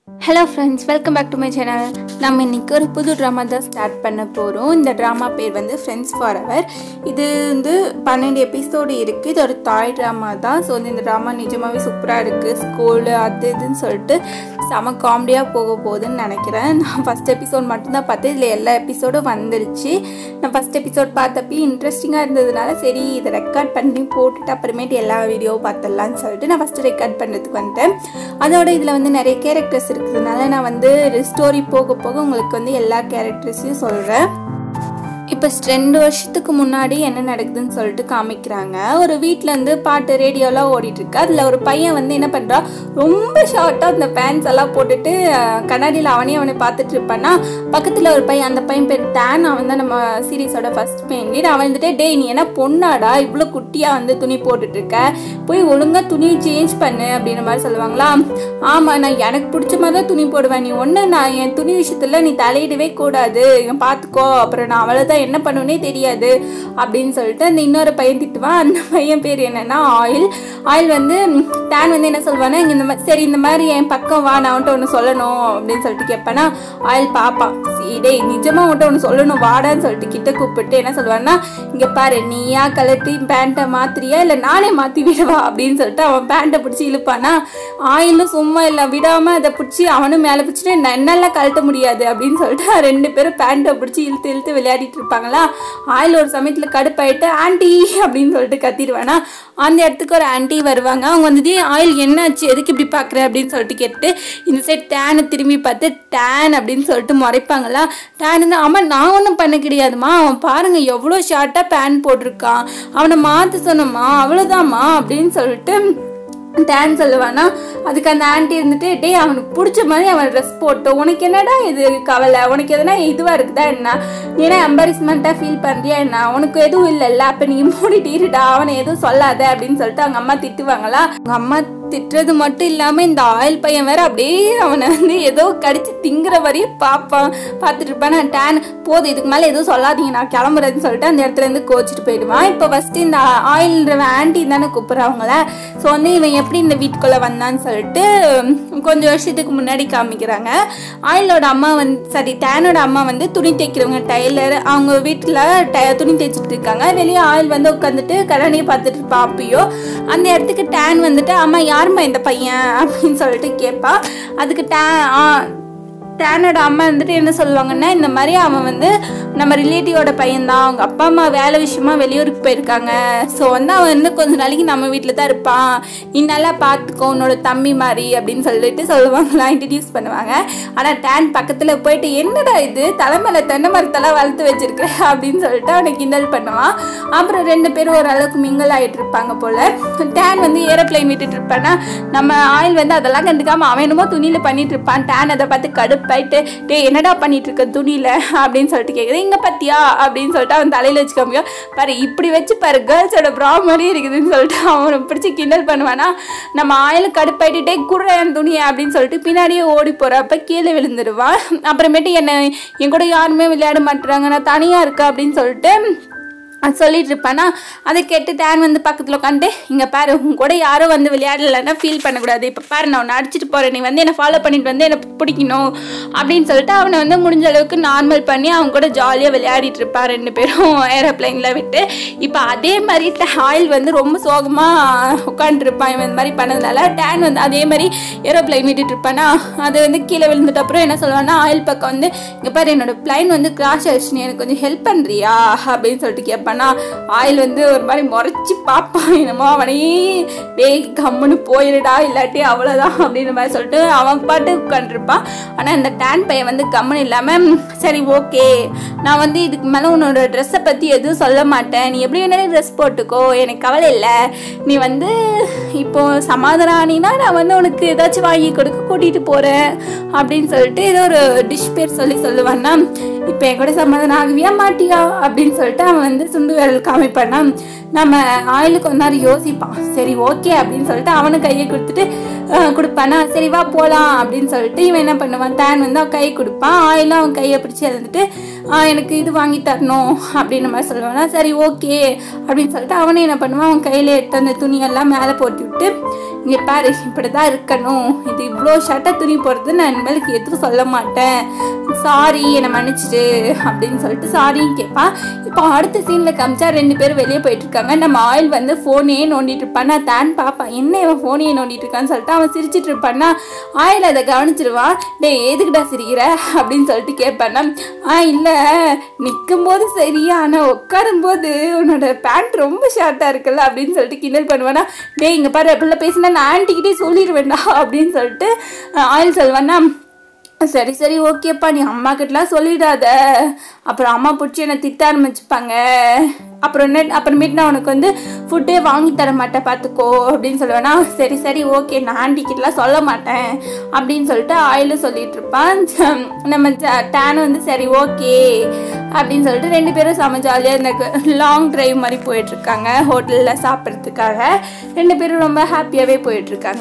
hello friends welcome back to my channel நம்ம இன்னைக்கு ஒரு புது ட்ராமா தான் ஸ்டார்ட் பண்ண போகிறோம் இந்த ட்ராமா பேர் வந்து ஃப்ரெண்ட்ஸ் ஃபார் அவர் இது வந்து பன்னெண்டு எபிசோடு இருக்குது இது ஒரு தாய் ட்ராமா தான் ஸோ வந்து இந்த ட்ராமா நிஜமாகவே சூப்பராக இருக்குது ஸ்கூலு அது இதுன்னு சொல்லிட்டு செம காமெடியாக போக போகுதுன்னு நினைக்கிறேன் நான் ஃபஸ்ட் எபிசோட் மட்டும்தான் பார்த்தேன் இதில் எல்லா எபிசோடும் வந்துருச்சு நான் ஃபஸ்ட் எபிசோட் பார்த்தப்ப இன்ட்ரெஸ்டிங்காக இருந்ததுனால சரி இதை ரெக்கார்ட் பண்ணி போட்டுட்டு அப்புறமேட்டு எல்லா வீடியோவும் பார்த்துடலான்னு சொல்லிட்டு நான் ஃபஸ்ட்டு ரெக்கார்ட் பண்ணுறதுக்கு வந்துட்டேன் அதோட இதில் வந்து நிறைய கேரக்டர்ஸ் இருக்கிறதுனால நான் வந்து ஸ்டோரி போக போக உங்களுக்கு வந்து எல்லா கேரக்டர்ஸையும் சொல்கிறேன் இப்போ ரெண்டு வருஷத்துக்கு முன்னாடி என்ன நடக்குதுன்னு சொல்லிட்டு காமிக்கிறாங்க ஒரு வீட்டில் இருந்து பாட்டு ரேடியோலாம் ஓடிட்டு இருக்கு அதில் ஒரு பையன் வந்து என்ன பண்ணுறான் ரொம்ப ஷார்ட்டாக அந்த பேண்ட்ஸ் எல்லாம் போட்டுட்டு அஹ், கண்ணாடியில் அவனே அவனை பார்த்துட்டு இருப்பானா பக்கத்தில் ஒரு பையன் அந்த பையன் பேர் டேன் அவன் தான் நம்ம சீரீஸோட ஃபர்ஸ்ட் மெயின் லீட் அவன் வந்துட்டு டேய் நீ என்ன பொண்ணாடா இவ்வளோ குட்டியாக வந்து துணி போட்டுட்டு இருக்க போய் ஒழுங்காக துணி சேஞ்ச் பண்ணு அப்படின்ற மாதிரி சொல்லுவாங்களா ஆமாம் நான் எனக்கு பிடிச்ச மாதிரி தான் துணி போடுவேன் நீ ஒன்று நான் என் துணி விஷயத்தில் நீ தலையிடவே கூடாது இவன் பார்த்துக்கோ அப்புறம் நான் அவ்வளோதான் என்ன பண்ணுவேனே தெரியாது அப்படின்னு சொல்லிட்டு அந்த இன்னொரு பையன் திட்டுவான் அந்த பையன் பேர் என்னன்னா ஆயில் ஆயில் வந்து டேன் வந்து என்ன சொல்லுவானா இங்க இந்த மாதிரி சரி இந்த மாதிரி என் பக்கம் வா நான் வந்துட்டு ஒன்று சொல்லணும் அப்படின்னு சொல்லிட்டு கேட்பேனா ஆயில் பாப்பான் "சீ, டேய் நிஜமா வந்துட்டு ஒன்று சொல்லணும் வாடான்னு சொல்லிட்டு கிட்ட கூப்பிட்டு என்ன சொல்லுவான்னா இங்க பாரு நீயா கலட்டி பேண்ட்டை மாத்திரியா இல்லை நானே மாத்தி விடவா அப்படின்னு சொல்லிட்டு அவன் பேண்ட்டை பிடிச்சி இழுப்பானா ஆயிலும் சும்மா இல்லை விடாம அதை பிடிச்சி அவனும் மேலே பிடிச்சிட்டு என்னால கழட்ட முடியாது அப்படின்னு சொல்லிட்டு ரெண்டு பேரும் பேண்ட்டை பிடிச்சி இழுத்து இழுத்து விளையாடிட்டு இருப்பாங்களா ஆயில் ஒரு சமயத்தில் கடுப்பாயிட்டு ஆன்ட்டி அப்படின்னு சொல்லிட்டு கத்திடுவானா அந்த இடத்துக்கு ஒரு ஆன்ட்டி வருவாங்க அவங்க வந்துட்டு ஆயில் என்னாச்சு எதுக்கு இப்படி பார்க்குற அப்படின்னு சொல்லிட்டு கேட்டு இந்த சைட் டேனை திரும்பி பார்த்து டேன் அப்படின்னு சொல்லிட்டு முறைப்பாங்களா டேன் வந்து ஆமாம் நான் ஒன்றும் பண்ண கிடையாதுமா அவன் பாருங்க எவ்வளோ ஷார்ட்டாக பேன் போட்டிருக்கான் அவனை மாற்ற சொன்னம்மா அவ்வளோதாம்மா அப்படின்னு சொல்லிட்டு டேன் சொல்லுவானா அதுக்கு அந்த ஆன்ட்டி இருந்துட்டு டேய் அவனுக்கு பிடிச்ச மாதிரி அவன் ட்ரெஸ் போட்டு உனக்கு என்னடா இது கவலை உனக்கு எதனா இதுவாக இருக்குதா என்ன நீ என்ன எம்பாரிஸ்மெண்ட்டாக ஃபீல் பண்ணுறியா என்ன உனக்கு எதுவும் இல்லைல்ல அப்போ நீ மூடிட்டு இருடா அவனை எதுவும் சொல்லாத அப்படின்னு சொல்லிட்டு அவங்க அம்மா திட்டுவாங்களா அவங்க அம்மா திட்டுறது மட்டும் இல்லாமல் இந்த ஆயில் பையன் வேற அப்படியே அவனை வந்து ஏதோ கடிச்சு திங்குற வரையும் பார்ப்பான் பார்த்துட்டு இருப்பான் நான் டேன் போதும் இதுக்கு மேலே எதுவும் சொல்லாதீங்க நான் கிளம்புறேன்னு சொல்லிட்டு அந்த இடத்துல இருந்து கோச்சிட்டு போயிடுவான் இப்போ ஃபஸ்ட்டு இந்த ஆயில்ன்ற ஆன்ட்டி தானே கூப்பிட்றாங்கள ஸோ வந்து இவன் எப்படி இந்த வீட்டுக்குள்ளே வந்தான்னு சொல்லிட்டு உம், கொஞ்சம் வருஷத்துக்கு முன்னாடி காமிக்கிறாங்க ஆயிலோட அம்மா வந்து சாரி டேனோட அம்மா வந்து துணி தைக்கிறவங்க டைலர் அவங்க வீட்டில் ட துணி தைச்சிட்டு இருக்காங்க வெளியே ஆயில் வந்து உட்காந்துட்டு கரணியை பார்த்துட்டு இருப்பா அப்பயோ அந்த இடத்துக்கு டேன் வந்துட்டு அம்மா யாரும்மா இந்த பையன் அப்படின்னு சொல்லிட்டு கேட்பா அதுக்கு டே ஆ டேனோட அம்மா வந்துட்டு என்ன சொல்லுவாங்கன்னா இந்த மாதிரி அவன் வந்து நம்ம ரிலேட்டிவோட பையன்தான் அவங்க அப்பா அம்மா வேலை விஷயமா வெளியூருக்கு போயிருக்காங்க ஸோ வந்து அவன் வந்து கொஞ்ச நாளைக்கு நம்ம வீட்டில் தான் இருப்பான் நீ நல்லா பார்த்துக்கோ உன்னோட தம்பி மாதிரி அப்படின்னு சொல்லிட்டு சொல்லுவாங்களா இன்ட்ரடியூஸ் பண்ணுவாங்க ஆனால் டேன் பக்கத்தில் போயிட்டு என்னடா இது தலைமையில தென்னை மரத்தெல்லாம் வளர்த்து வச்சிருக்க அப்படின்னு சொல்லிட்டு அவனை கிண்டல் பண்ணுவான் அப்புறம் ரெண்டு பேரும் ஓரளவுக்கு மிங்கல் ஆகிட்டு இருப்பாங்க போல டேன் வந்து ஏரோப்ளைன் விட்டுட்டு இருப்பானா நம்ம ஆயில் வந்து அதெல்லாம் கண்டுக்காம அவன் என்னமோ துணியில் பண்ணிட்டு இருப்பான் டேன் அதை பார்த்து கடுப்பாயிட்டு டேய் என்னடா பண்ணிட்டு இருக்க துணியில் அப்படின்னு சொல்லிட்டு கேட்குது இங்கே பத்தியா அப்படின்னு சொல்லிட்டு அவன் தலையில் வச்சுக்காமியோ பாரு இப்படி வச்சு பாரு கேர்ள்ஸோட ப்ரா மாதிரி இருக்குதுன்னு சொல்லிட்டு அவனை பிடிச்சி கிண்டல் பண்ணுவானா நம்ம ஆயில் கடுப்பாயிட்டு டே குடுற என் துணியை அப்படின்னு சொல்லிட்டு பின்னாடியே ஓடி போகிறப்ப கீழே விழுந்துருவான் அப்புறமேட்டு என்ன என் கூட யாருமே விளையாட மாட்டுறாங்க நான் தனியாக இருக்கேன் அப்படின்னு சொல்லிட்டு அது சொல்லிட்டு இருப்பானா அதை கேட்டு டேன் வந்து பக்கத்தில் உட்காந்து இங்கே பாரு உன் கூட யாரும் வந்து விளையாடலைன்னா ஃபீல் பண்ணக்கூடாது இப்போ பாரு நான் உன்னை அடிச்சிட்டு போகிறேன் நீ வந்து என்னை ஃபாலோ பண்ணிட்டு வந்து என்னை பிடிக்கணும் அப்படின்னு சொல்லிட்டு அவனை வந்து முடிஞ்ச அளவுக்கு நார்மல் பண்ணி அவன் கூட ஜாலியாக விளையாடிட்டு இருப்பான் ரெண்டு பேரும் ஏரோப்ளைனில் விட்டு இப்போ அதே மாதிரி ஆயில் வந்து ரொம்ப சோகமாக உட்காந்துருப்பான் இவன் இந்த மாதிரி பண்ணதுனால டேன் வந்து அதே மாதிரி ஏரோப்ளைன் விட்டுட்டு இருப்பானா அது வந்து கீழே விழுந்துட்ட அப்புறம் என்ன சொல்லுவான்னா ஆயில் பக்கம் வந்து இங்கே பாரு என்னோட பிளைன் வந்து கிராஷ் ஆயிடுச்சு நீ எனக்கு கொஞ்சம் ஹெல்ப் பண்ணுறியா அப்படின்னு சொல்லிட்டு கேட்பானா ஆயில் வந்து ஒரு மாதிரி முறைச்சி பார்ப்பான் என்னமோ அவனையே டேய் கம்முன்னு போயிடுடா இல்லாட்டி அவ்வளோதான் அப்படின்ற மாதிரி சொல்லிட்டு அவன் பாட்டு உட்காந்துருப்பான் ஆனால் இந்த டேன் பையன் வந்து கம்முன்னு இல்லாமல் சரி ஓகே நான் வந்து இதுக்கு மேலே உன்னோட ட்ரெஸ்ஸை பற்றி எதுவும் சொல்ல மாட்டேன் நீ எப்படி வேணாலும் ட்ரெஸ் போட்டுக்கோ எனக்கு கவலை இல்லை நீ வந்து இப்போ சமாதானினா நான் வந்து உனக்கு ஏதாச்சும் வாங்கி கொடுக்க கூட்டிகிட்டு போகிறேன் அப்படின்னு சொல்லிட்டு ஏதோ ஒரு டிஷ் பேர் சொல்லி சொல்லுவான்னா இப்போ என் கூட சமாதானம் ஆகவியா மாட்டியா அப்படின்னு சொல்லிட்டு அவன் வந்து சுண்டு விரல் காமிப்பானா நம்ம ஆயிலுக்கு கொஞ்ச நேரம் யோசிப்பான் சரி ஓகே அப்படின்னு சொல்லிட்டு அவனும் கையை கொடுத்துட்டு அஹ், கொடுப்பானா சரி வா போகலாம் அப்படின்னு சொல்லிட்டு இவன் என்ன பண்ணுவான் டேன் வந்து அவன் கை கொடுப்பான் ஆயிலும் அவன் கையை பிடிச்சி எழுந்துட்டு "ஆ, எனக்கு இது வாங்கி தரணும் அப்படின்ற மாதிரி சொல்லுவானா சரி ஓகே அப்படின்னு சொல்லிட்டு அவனே என்ன பண்ணுவான் அவன் கையில் எடுத்து அந்த துணியெல்லாம் மேலே போட்டு விட்டு இங்கே பாரு இப்படி தான் இருக்கணும் இது இவ்வளோ ஷர்ட்டை துணி போடுறது நான் இனிமேலுக்கு எதுவும் சொல்ல மாட்டேன் சாரி என்னை மன்னிச்சிடு அப்படின்னு சொல்லிட்டு சாரின்னு கேட்பான் இப்போ அடுத்த சீனில் காமிச்சா ரெண்டு பேரும் வெளியே போயிட்டு இருக்காங்க நம்ம ஆயில் வந்து ஃபோனே நோண்டிட்டு இருப்பான் நான் தான் பார்ப்பான் என்ன இவன் ஃபோனையே நோண்டிட்டு இருக்கான்னு சொல்லிட்டு அவன் சிரிச்சிட்டு இருப்பான்னா ஆயில் அதை கவனிச்சிருவான் டேய் எதுக்குடா சிரிக்கிற அப்படின்னு சொல்லிட்டு கேட்பானா ஆ இல்லை நிற்கும்போது சரியா ஆனால் உட்காரும்போது உன்னோட பேண்ட் ரொம்ப ஷார்ட்டாக இருக்குல்ல அப்படின்னு சொல்லிட்டு கிண்டல் பண்ணுவானா டேய் இங்கே பாரு அப்படிலாம் பேசினா நான் ஆன்ட்டிக்கிட்டே சொல்லிடுவேண்டா அப்படின்னு சொல்லிட்டு அஹ், ஆயில் சொல்வானா சரி சரி ஓகேப்பா நீ அம்மா கிட்டலாம் சொல்லிடாத அப்புறம் அம்மா பிடிச்சி என்னை திட்ட ஆரம்பிச்சுப்பாங்க அப்புறம் என்ன அப்புறமேட்டு நான் உனக்கு வந்து ஃபுட்டே வாங்கி தர மாட்டேன் பார்த்துக்கோ அப்படின்னு சொல்லுவேன்னா சரி சரி ஓகே நான் ஆண்டி கிட்டலாம் சொல்ல மாட்டேன் அப்படின்னு சொல்லிட்டு ஆயிலும் சொல்லிட்டு இருப்பான் நம்ம டேன் வந்து சரி ஓகே அப்படின்னு சொல்லிட்டு ரெண்டு பேரும் செம ஜாலியாக இந்த லாங் டிரைவ் மாதிரி போயிட்டு இருக்காங்க ஹோட்டலில் சாப்பிட்றதுக்காக ரெண்டு பேரும் ரொம்ப ஹாப்பியாகவே போயிட்டு இருக்காங்க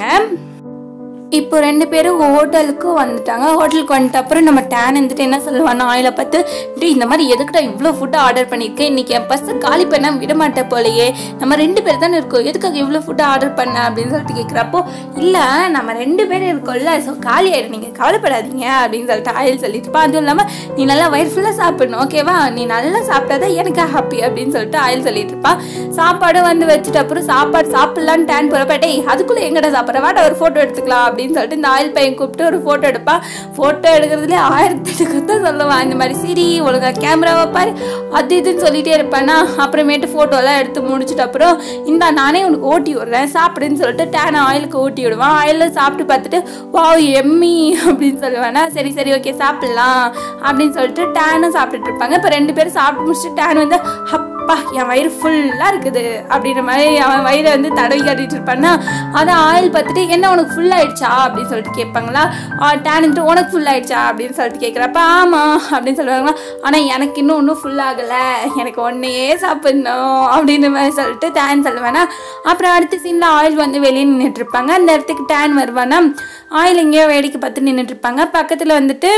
இப்போ ரெண்டு பேரும் ஹோட்டலுக்கு வந்துட்டாங்க ஹோட்டலுக்கு வந்துட்ட அப்புறம் நம்ம டேன் இருந்துட்டு என்ன சொல்லுவானா ஆயில பார்த்து டேய் இந்த மாதிரி எதுக்குடா இவ்வளோ ஃபுட்டு ஆர்டர் பண்ணியிருக்கேன் இன்னைக்கு என் பஸ் காலி பண்ண விட மாட்டேன் போலயே நம்ம ரெண்டு பேர் தானே இருக்கோம் எதுக்காக இவ்வளோ ஃபுட்டு ஆர்டர் பண்ண அப்படின்னு சொல்லிட்டு கேட்குறப்போ இல்லை நம்ம ரெண்டு பேரும் இருக்கோம்ல ஸோ காலி ஆயிடும் நீங்கள் கவலைப்படாதீங்க அப்படின்னு சொல்லிட்டு ஆயில் சொல்லிட்டு இருப்பா அதுவும் இல்லாமல் நீ நல்லா வயிறு ஃபுல்லாக சாப்பிடணும் ஓகேவா நீ நல்லா சாப்பிட்டாதான் எனக்கு ஹாப்பி அப்படின்னு சொல்லிட்டு ஆயில் சொல்லிட்டு இருப்பா சாப்பாடு வந்து வச்சுட்டு அப்புறம் சாப்பாடு சாப்பிடலான்னு டேன் போகிறப்ப டேய் அதுக்குள்ளே எங்கடா சாப்பிட்ற வாட ஒரு ஃபோட்டோ எடுத்துக்கலாம் அப்படின்னு சொல்லிட்டு இந்த ஆயில் பையன் கூப்பிட்டு ஒரு ஃபோட்டோ எடுப்பான் ஃபோட்டோ எடுக்கிறதுலே ஆயிரத்தி எட்டு கத்தை சொல்லுவான் இந்த மாதிரி சரி ஒழுங்கா கேமராவை பாரு அது இதுன்னு சொல்லிட்டே இருப்பானா அப்புறமேட்டு ஃபோட்டோலாம் எடுத்து முடிச்சிட்ட அப்புறம் இந்தா நானே உனக்கு ஓட்டி விடுறேன் சாப்பிடுன்னு சொல்லிட்டு டேனை ஆயிலுக்கு ஊட்டி விடுவான் ஆயிலில் சாப்பிட்டு பார்த்துட்டு வாவ் எம்மி அப்படின்னு சொல்லுவானா சரி சரி ஓகே சாப்பிட்லாம் அப்படின்னு சொல்லிட்டு டேனும் சாப்பிட்டுட்டு இருப்பாங்க இப்போ ரெண்டு பேரும் சாப்பிட்டு முடிச்சுட்டு டேன் வந்து அப்பா என் வயிறு ஃபுல்லாக இருக்குது அப்படின்ற மாதிரி அவன் வயிறை வந்து தடவி காட்டிட்டு இருப்பான்னா அதை ஆயில் பார்த்துட்டு என்ன உனக்கு ஃபுல் ஆயிடுச்சா அப்படின்னு சொல்லிட்டு கேட்பாங்களா டேன் வந்துட்டு உனக்கு ஃபுல் ஆயிடுச்சா அப்படின்னு சொல்லிட்டு கேட்குறப்ப ஆமாம் அப்படின்னு சொல்லுவாங்களா ஆனால் எனக்கு இன்னும் ஒன்றும் ஃபுல் ஆகலை எனக்கு ஒன்றையே சாப்பிடணும் அப்படின்ற மாதிரி சொல்லிட்டு டேன் சொல்லுவேன்னா அப்புறம் அடுத்த சீனில் ஆயில் வந்து வெளியே நின்றுட்டு இருப்பாங்க அந்த இடத்துக்கு டேன் வருவானா ஆயில் எங்கேயோ வேடிக்கை பார்த்து நின்றுட்டு இருப்பாங்க பக்கத்தில் வந்துட்டு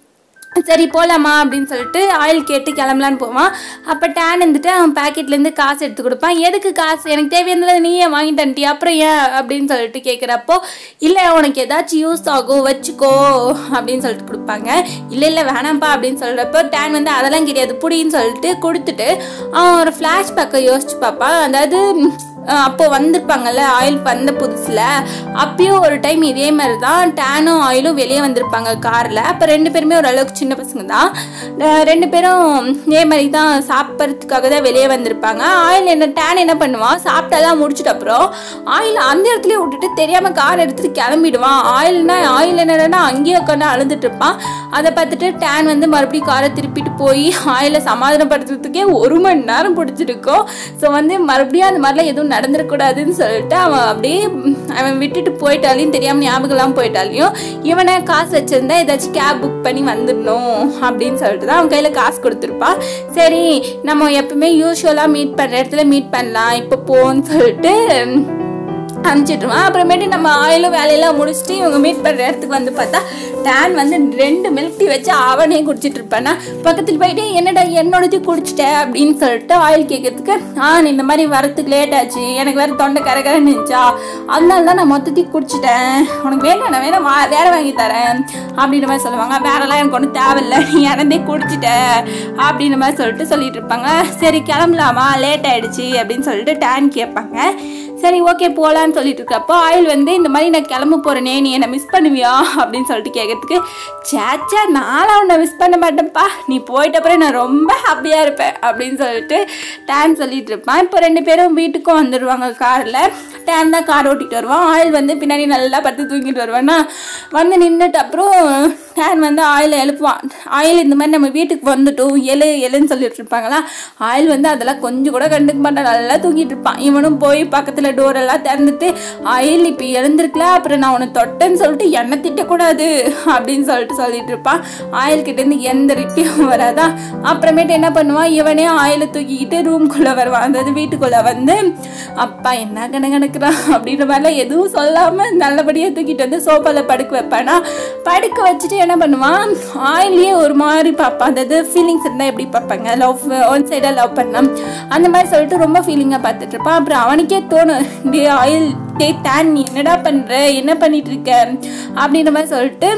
சரி போகலாமா அப்படின்னு சொல்லிட்டு ஆயில் கேட்டு கிளம்பலான்னு போவான் அப்போ டேன் இருந்துட்டு அவன் பாக்கெட்லேருந்து காசு எடுத்து கொடுப்பான் எதுக்கு காசு எனக்கு தேவையானதை நீயே வாங்கி தந்துட்டி அப்புறம் ஏன் அப்படின்னு சொல்லிட்டு கேட்குறப்போ இல்லை உனக்கு ஏதாச்சும் யூஸ் ஆகும் வச்சுக்கோ அப்படின்னு சொல்லிட்டு கொடுப்பாங்க இல்லை இல்லை வேணாம்ப்பா அப்படின்னு சொல்கிறப்போ டேன் வந்து அதெல்லாம் கிடையாது புடின்னு சொல்லிட்டு கொடுத்துட்டு அவன் ஒரு ஃப்ளாஷ்பேக்கை யோசிச்சு பார்ப்பான் அதாவது அஹ் அப்போ வந்திருப்பாங்கல்ல ஆயில் வந்த புதுசில் அப்பயும் ஒரு டைம் இதே மாதிரி தான் டேனும் ஆயிலும் வெளியே வந்திருப்பாங்க காரில் அப்போ ரெண்டு பேருமே ஓரளவுக்கு சின்ன பசங்க தான் அஹ் ரெண்டு பேரும் இதே மாதிரி தான் சாப்பிட்றதுக்காக தான் வெளியே வந்திருப்பாங்க ஆயில் என்ன டேன் என்ன பண்ணுவான் சாப்பிட்டெல்லாம் முடிச்சிட்ட அப்புறம் ஆயில் அந்த இடத்துலயே விட்டுட்டு தெரியாமல் கார் எடுத்துட்டு கிளம்பிடுவான் ஆயில்னா ஆயில் என்னன்னா அங்கேயே உட்காந்து அழுதுட்டு இருப்பான் அதை பார்த்துட்டு டேன் வந்து மறுபடியும் காரை திருப்பிட்டு போய் ஆயிலை சமாதானப்படுத்துறதுக்கே ஒரு மணி நேரம் பிடிச்சிருக்கும் ஸோ வந்து மறுபடியும் அந்த மாதிரிலாம் எதுவும் நடந்துடக்கூடாதுன்னு சொல்லிட்டு அவன் அப்படியே ம், அவன் விட்டுட்டு போயிட்டாலையும் தெரியாமல் ஞாபகம்லாம் போயிட்டாலையும் இவனை காசு வச்சிருந்தா ஏதாச்சும் கேப் புக் பண்ணி வந்துடணும் அப்படின்னு சொல்லிட்டு தான் அவன் கையில் காசு கொடுத்துருப்பான் சரி நம்ம எப்பவுமே யூஸ்வலாக மீட் பண்ணுற இடத்துல மீட் பண்ணலாம் இப்போ போன்னு சொல்லிட்டு ம், அனுப்பிச்சிட்ருவான் அப்புறமேட்டு நம்ம ஆயிலும் வேலையெல்லாம் முடிச்சுட்டு இவங்க மீட் பண்ணுற இடத்துக்கு வந்து பார்த்தா டேன் வந்து ரெண்டு மில்க் டீ வச்சு அவனே குடிச்சிட்டு இருப்பானா பக்கத்தில் போயிட்டு என்னடா என்னோடதையும் குடிச்சிட்டேன் அப்படின்னு சொல்லிட்டு ஆயில் கேட்கறதுக்கு ஆ நீ இந்த மாதிரி வரத்துக்கு லேட் ஆச்சு எனக்கு வேறு தொண்டை கரகரன்னு இருந்துச்சா அதனால தான் நான் மொத்தத்தையும் குடிச்சிட்டேன் உனக்கு வேணும் நான் வேணா வா வேற வாங்கி தரேன் அப்படின்ற மாதிரி சொல்லுவாங்க வேறெல்லாம் எனக்கு ஒன்றும் தேவையில்லை நீ எனந்தே குடிச்சிட்ட அப்படின்ற மாதிரி சொல்லிட்டு சொல்லிட்டு இருப்பாங்க சரி கிளம்பலாமா லேட் ஆயிடுச்சு அப்படின்னு சொல்லிட்டு டேன் கேட்பாங்க சரி ஓகே போகலான்னு சொல்லிட்டு இருக்கப்போ ஆயில் வந்து இந்த மாதிரி நான் கிளம்ப போகிறேனே நீ என்னை மிஸ் பண்ணுவியா அப்படின்னு சொல்லிட்டு கேட்கறதுக்கு சேச்சா நானும் உன்னை மிஸ் பண்ண மாட்டேன்ப்பா நீ போயிட்ட அப்புறம் நான் ரொம்ப ஹாப்பியாக இருப்பேன் அப்படின்னு சொல்லிட்டு டேன் சொல்லிட்டு இருப்பான் இப்போ ரெண்டு பேரும் வீட்டுக்கும் வந்துடுவாங்க காரில் டேன் தான் கார் ஓட்டிட்டு வருவான் ஆயில் வந்து பின்னாடி நல்லா படுத்து தூங்கிட்டு வருவானா வந்து நின்றுட்டு அப்புறம் டேன் வந்து ஆயில் எழுப்புவான் ஆயில் இந்த மாதிரி நம்ம வீட்டுக்கு வந்துட்டோம் எழு எழுன்னு சொல்லிட்டு இருப்பாங்களா ஆயில் வந்து அதெல்லாம் கொஞ்சம் கூட கண்டுக்க மாட்டான் நல்லா தூங்கிட்டு இருப்பான் இவனும் போய் பக்கத்தில் டோர் எல்லாம் திறந்துட்டு ஆயில் இப்போ எழுந்திருக்கல அப்புறம் நான் உன்னை தொட்டேன்னு சொல்லிட்டு என்னை திட்டக்கூடாது அப்படின்னு சொல்லிட்டு சொல்லிட்டு இருப்பான் ஆயில் கிட்டேருந்து எந்த ரிப்பியும் வராதா அப்புறமேட்டு என்ன பண்ணுவான் இவனே ஆயிலை தூக்கிக்கிட்டு ரூம்குள்ளே வருவான் அதாவது வீட்டுக்குள்ளே வந்து அப்பா என்ன கணக்கணக்குறான் அப்படின்ற மாதிரிலாம் எதுவும் சொல்லாமல் நல்லபடியாக தூக்கிட்டு வந்து சோஃபாவில் படுக்க வைப்பானா படுக்க வச்சுட்டு என்ன என்ன பண்ணுவான் ஆயிலேயே ஒரு மாதிரி பார்ப்பான் அதாவது ஃபீலிங்ஸ் இருந்தால் எப்படி பார்ப்பாங்க லவ் ஒன் சைடாக லவ் பண்ணலாம் அந்த மாதிரி சொல்லிட்டு ரொம்ப ஃபீலிங்காக பார்த்துட்டு இருப்பான் அப்புறம் அவனுக்கே தோணும் டே ஆயில் டே டேன் நீ என்னடா பண்ணுற என்ன பண்ணிட்டு இருக்க அப்படின்ற மாதிரி சொல்லிட்டு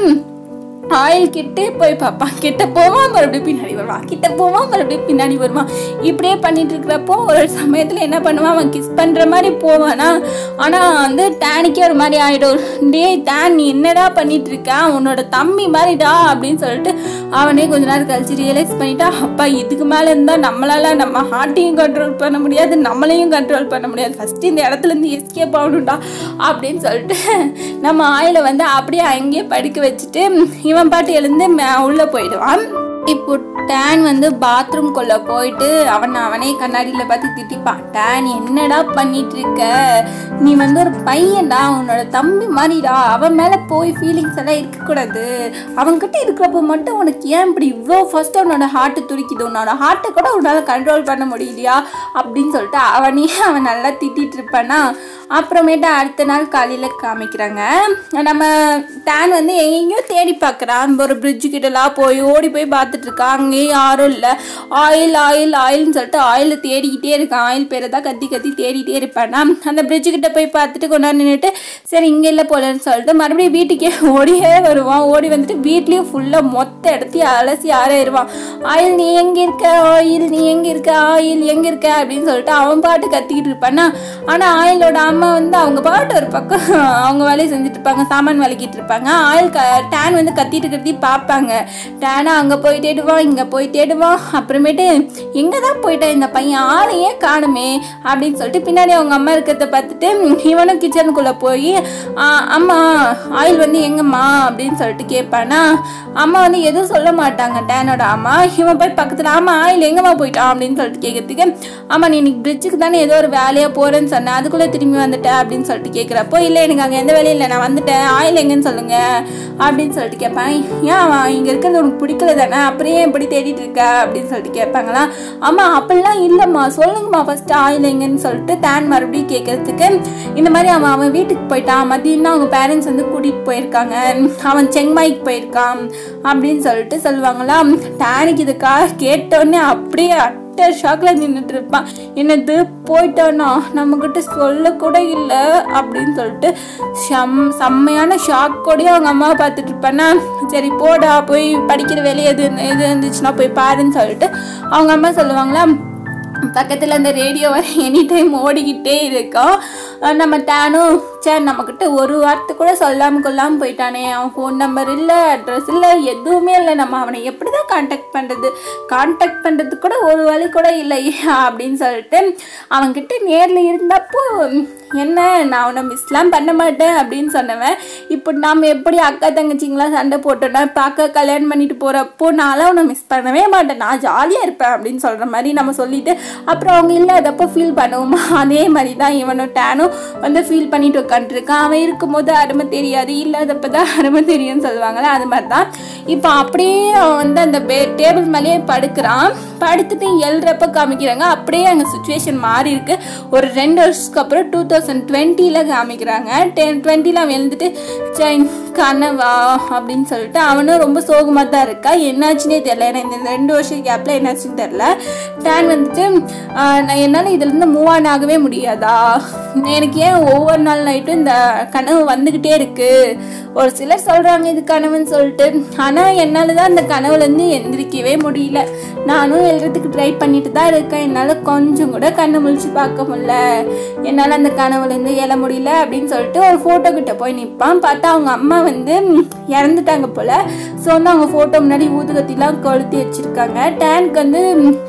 ஆயில் கிட்டே போய் பார்ப்பான் கிட்ட போவான் மறுபடியும் பின்னாடி வருவான் கிட்ட போவான் மறுபடியும் பின்னாடி வருவான் இப்படியே பண்ணிட்டு இருக்கிறப்போ ஒரு சமயத்தில் என்ன பண்ணுவான் அவன் கிஸ் பண்ணுற மாதிரி போவானா ஆனால் வந்து டேனிக்கே ஒரு மாதிரி ஆகிடும் டே டேன் நீ என்னடா பண்ணிட்டு இருக்க உன்னோட தம்பி மாதிரிடா அப்படின்னு சொல்லிட்டு அவனே கொஞ்ச நேரம் கழிச்சு ரியலைஸ் பண்ணிட்டா அப்பா இதுக்கு மேலே இருந்தால் நம்மளால நம்ம ஹார்ட்டையும் கண்ட்ரோல் பண்ண முடியாது நம்மளையும் கண்ட்ரோல் பண்ண முடியாது ஃபஸ்ட்டு இந்த இடத்துல இருந்து எஸ்கேப் ஆகணும்டா அப்படின்னு சொல்லிட்டு நம்ம ஆயில வந்து அப்படியே அங்கேயே படுக்க வச்சுட்டு இவன் பாட்டு எழுந்து மே- உள்ள போயிடுவான் இப்போ டேன் வந்து பாத்ரூம்குள்ள போயிட்டு அவன் அவனே கண்ணாடியில் பார்த்து திட்டிப்பான் டேன் என்னடா பண்ணிட்டு இருக்க நீ வந்து ஒரு பையன்டா உன்னோட தம்பி மாதிரிடா அவன் மேலே போய் ஃபீலிங்ஸ் எல்லாம் இருக்கக்கூடாது அவன்கிட்ட இருக்கிறப்ப மட்டும் உனக்கு ஏன் இப்படி இவ்வளோ ஃபர்ஸ்ட் உன்னோட ஹார்ட்டு துடிக்குது உன்னோட ஹார்ட்டை கூட உன்னால் கண்ட்ரோல் பண்ண முடியலையா அப்படின்னு சொல்லிட்டு அவனே அவன் நல்லா திட்டிட்டு இருப்பானா அப்புறமேட்டு அடுத்த நாள் காலையில் காமிக்கிறாங்க நம்ம டேன் வந்து எங்கெங்கேயோ தேடி பார்க்குறான் ஒரு பிரிட்ஜு கிட்டலாம் போய் ஓடி போய் பார்த்துட்டு இருக்கான் அங்கேயும் யாரும் இல்லை ஆயில் ஆயில் ஆயில்னு சொல்லிட்டு ஆயில் தேடிக்கிட்டே இருக்கான் ஆயில் பேரை தான் கத்தி கத்தி தேடிட்டே இருப்பானா அந்த பிரிட்ஜு கிட்ட போய் பார்த்துட்டு கொண்டாந்து நின்றுட்டு சரி இங்கே இல்லை போலன்னு சொல்லிட்டு மறுபடியும் வீட்டுக்கே ஓடியே வருவான் ஓடி வந்துட்டு வீட்லேயும் ஃபுல்லாக மொத்த இடத்தையும் அலசி ஆறாயிருவான் ஆயில் நீ எங்கே இருக்க ஆயில் நீ எங்கே இருக்க ஆயில் எங்கே இருக்க அப்படின்னு சொல்லிட்டு அவன் பாட்டு கத்திக்கிட்டு இருப்பானா ஆனால் ஆயிலோட அம்மா வந்து அவங்க பாட்டு ஒரு பக்கம் அவங்க வேலையை செஞ்சுட்டு இருப்பாங்க சாமான் விளக்கிட்டு இருப்பாங்க ஆயில் க டேன் வந்து கத்திட்டு கத்தி பார்ப்பாங்க டேனா அங்கே போய் தேடுவான் இங்கே போய் தேடுவான் அப்புறமேட்டு எங்கே தான் போயிட்டான் இந்த பையன் ஆளையே காணுமே அப்படின்னு சொல்லிட்டு பின்னாடி அவங்க அம்மா இருக்கிறத பார்த்துட்டு இவனும் கிச்சனுக்குள்ளே போய் "ஆ, அம்மா ஆயில் வந்து எங்கம்மா அப்படின்னு சொல்லிட்டு கேட்பானா அம்மா வந்து எதுவும் சொல்ல மாட்டாங்க டேனோட அம்மா இவன் போய் பக்கத்தில் ஆமாம் ஆயில் எங்கம்மா போயிட்டான் அப்படின்னு சொல்லிட்டு கேட்கறதுக்கு ஆமாம் நீ இன்னைக்கு பிரிட்ஜுக்கு தானே ஏதோ ஒரு வேலையாக போகிறேன்னு சொன்னேன் அதுக்குள்ளே திரும்பி வந்துட்டேன் அப்படின்னு சொல்லிட்டு கேட்குறப்போ இல்லை எனக்கு அங்கே எந்த வேலையும் இல்லை நான் வந்துட்டேன் ஆயில் எங்கன்னு சொல்லுங்க அப்படின்னு சொல்லிட்டு கேட்பேன் ஏன் அவன் இங்கே இருக்கிறது உனக்கு பிடிக்கல தானே அப்புறம் ஏன் இப்படி தேடிட்டு இருக்க அப்படின்னு சொல்லிட்டு கேட்பாங்களா ஆமாம் அப்படிலாம் இல்லைம்மா சொல்லுங்கம்மா ஃபர்ஸ்ட் ஆயில் எங்கன்னு சொல்லிட்டு டேன் மறுபடியும் கேட்கறதுக்கு இந்த மாதிரி அவன் அவன் வீட்டுக்கு போயிட்டான் மதியம் அவங்க பேரண்ட்ஸ் வந்து கூட்டிகிட்டு போயிருக்காங்க அவன் செங்மாய்க்கு போயிருக்கான் அப்படின்னு சொல்லிட்டு சொல்லுவாங்களா டேனுக்கு இதுக்கா கேட்டோடனே அப்படியே அட்ட ஷாக்கில் நின்றுட்டு இருப்பான் என்னது போயிட்டானா நம்மக்கிட்ட சொல்லக்கூட இல்லை அப்படின்னு சொல்லிட்டு செம் செம்மையான ஷாக்கோடய அவங்க அம்மாவை பார்த்துட்டு இருப்பானா சரி போடா போய் படிக்கிற வேலையை எது எது இருந்துச்சுன்னா போய் பாருன்னு சொல்லிட்டு அவங்க அம்மா சொல்லுவாங்களா பக்கத்தில் அந்த ரேடியோ வர எனி டைம் ஓடிக்கிட்டே இருக்கோம் அஹ் நம்ம டேனும் சரி நம்மக்கிட்ட ஒரு வார்த்தை கூட சொல்லாமல் கொள்ளாமல் போயிட்டானே அவன் ஃபோன் நம்பர் இல்லை அட்ரஸ் இல்லை எதுவுமே இல்லை நம்ம அவனை எப்படி தான் காண்டாக்ட் பண்ணுறது காண்டாக்ட் பண்ணுறதுக்கு கூட ஒரு வழி கூட இல்லை அப்படின்னு சொல்லிட்டு அவன்கிட்ட நேரில் இருந்தப்போ என்ன நான் அவனை மிஸ்லாம் பண்ண மாட்டேன் அப்படின்னு சொன்னவன் இப்போ நாம் எப்படி அக்கா தங்கச்சிங்களாம் சண்டை போட்டோன்னா இப்போ அக்கா கல்யாணம் பண்ணிட்டு போகிறப்போ நான்லாம் அவனை மிஸ் பண்ணவே மாட்டேன் நான் ஜாலியாக இருப்பேன் அப்படின்னு சொல்கிற மாதிரி நம்ம சொல்லிட்டு அப்புறம் அவங்க இல்லாதப்போ ஃபீல் பண்ணுவோமா அதே மாதிரி தான் இவனும் டேனும் வந்து ஃபீல் பண்ணிட்டு உட்காந்துருக்கான் அவன் இருக்கும்போது அருமை தெரியாது இல்லாதப்ப தான் அருமை தெரியும்னு சொல்லுவாங்கல்ல அது மாதிரி தான் இப்போ அப்படியே அவன் வந்து அந்த பே டேபிள் மேலேயே படுக்கிறான் படுத்துட்டு எழுறப்ப காமிக்கிறாங்க அப்படியே அங்கே சுச்சுவேஷன் மாறி இருக்கு ஒரு ரெண்டு வருஷத்துக்கு அப்புறம் டூ தௌசண்ட் டுவெண்ட்டியில் காமிக்கிறாங்க டென் டுவெண்ட்டியில் அவன் எழுந்துட்டு "சரி, கனவா அப்படின்னு சொல்லிட்டு அவனும் ரொம்ப சோகமாக தான் இருக்கா என்னாச்சுன்னே தெரியல ஏன்னா இந்த ரெண்டு வருஷம் கேப்பில் என்னாச்சுன்னு தெரில டேன் வந்துட்டு "ஆஹ், நான் என்னால் இதுலேருந்து மூவ் ஆன் ஆகவே முடியாதா எனக்கு ஏன் ஒவ்வொரு நாள் நைட்டும் இந்த கனவு வந்துக்கிட்டே இருக்கு ஒரு சிலர் சொல்கிறாங்க இது கனவுன்னு சொல்லிட்டு ஆனால் என்னால் தான் அந்த கனவுலேருந்து எந்திரிக்கவே முடியல நானும் எழுறதுக்கு ட்ரை பண்ணிட்டு தான் இருக்கேன் என்னால் கொஞ்சம் கூட கண்ணு முழிச்சு பார்க்க முடியல என்னால் அந்த கனவுலேருந்து எழ முடியல அப்படின்னு சொல்லிட்டு ஒரு ஃபோட்டோ கிட்ட போய் நிற்பான் பார்த்தா அவங்க அம்மா வந்து இறந்துட்டாங்க போல் ஸோ வந்து அவங்க ஃபோட்டோ முன்னாடி ஊதுகத்திலாம் கொளுத்தி வச்சுருக்காங்க டேனுக்கு வந்து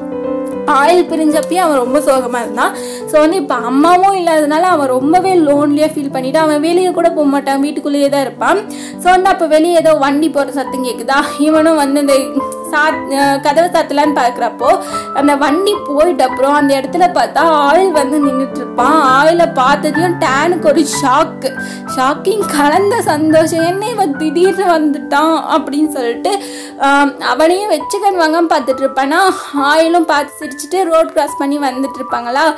ஆயில் பிரிஞ்சப்பயும் அவன் ரொம்ப சோகமாக இருந்தான் ஸோ வந்து இப்போ அம்மாவும் இல்லாதனால அவன் ரொம்பவே லோன்லியாக ஃபீல் பண்ணிட்டு அவன் வெளியே கூட போக மாட்டான் வீட்டுக்குள்ளேயே தான் இருப்பான் ஸோ வந்து அப்போ வெளியே ஏதோ வண்டி போகிற சத்தம் கேட்குதா இவனும் வந்து இந்த சாத் அஹ் கதவை சாத்தலான்னு பார்க்குறப்போ அந்த வண்டி போயிட்ட அப்புறம் அந்த இடத்துல பார்த்தா ஆயில் வந்து நின்றுட்டு இருப்பான் ஆயிலை பார்த்ததையும் டேனுக்கு ஒரு ஷாக்கு ஷாக்கிங் கலந்த சந்தோஷம் என்ன இவன் திடீர்னு வந்துட்டான் அப்படின்னு சொல்லிட்டு ஆம், அவனையும் வச்சுக்கன் வாங்க பார்த்துட்டு இருப்பானா ஆயிலும் பார்த்து சிரிச்சுட்டு ரோட் கிராஸ் பண்ணி வந்துட்டு இருப்பாங்களா வந்து